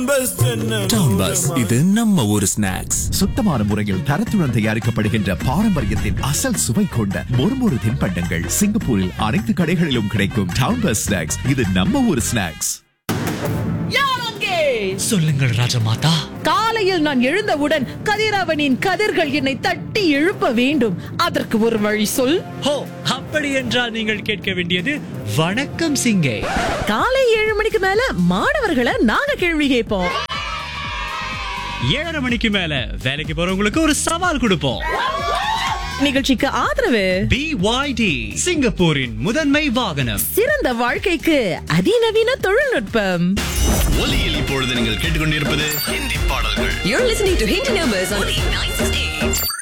Town bus இது நம்ம ஒரு ஸ்நாக்ஸ் சுத்தமான முறையில் தரத்துடன் தயாரிக்கப்படுகின்ற பாரம்பரியத்தின் அசல் சுவை கொண்ட மொறுமொறு தின்பண்டங்கள் சிங்கப்பூரில் அனைத்து கடைகளிலும் கிடைக்கும் டவுன் பஸ் ஸ்நாக்ஸ் இது நம்ம ஒரு ஸ்நாக்ஸ் சொல்லுங்கள் ராஜமாதா காலையில் நான் எழுந்தவுடன் கதிரவனின் கதிர்கள் என்னை தட்டி எழுப்ப வேண்டும் அதற்கு ஒரு வழி சொல் ஹோ அப்படி என்றால் நீங்கள் கேட்க வேண்டியது வணக்கம் சிங்கே காலை ஏழு மணிக்கு மேல மாணவர்களை நாங்க கேள்வி கேட்போம் ஏழரை மணிக்கு மேல வேலைக்கு போறவங்களுக்கு ஒரு சவால் கொடுப்போம் நிகழ்ச்சிக்கு ஆதரவு பிஒய்டி சிங்கப்பூரின் முதன்மை வாகனம் சிறந்த வாழ்க்கைக்கு அதிநவீன தொழில்நுட்பம் ஒலியில் இப்பொழுது நீங்கள் கேட்டுக்கொண்டிருப்பது ஹிந்தி பாடல்கள் You're listening to Hindi Numbers on 898.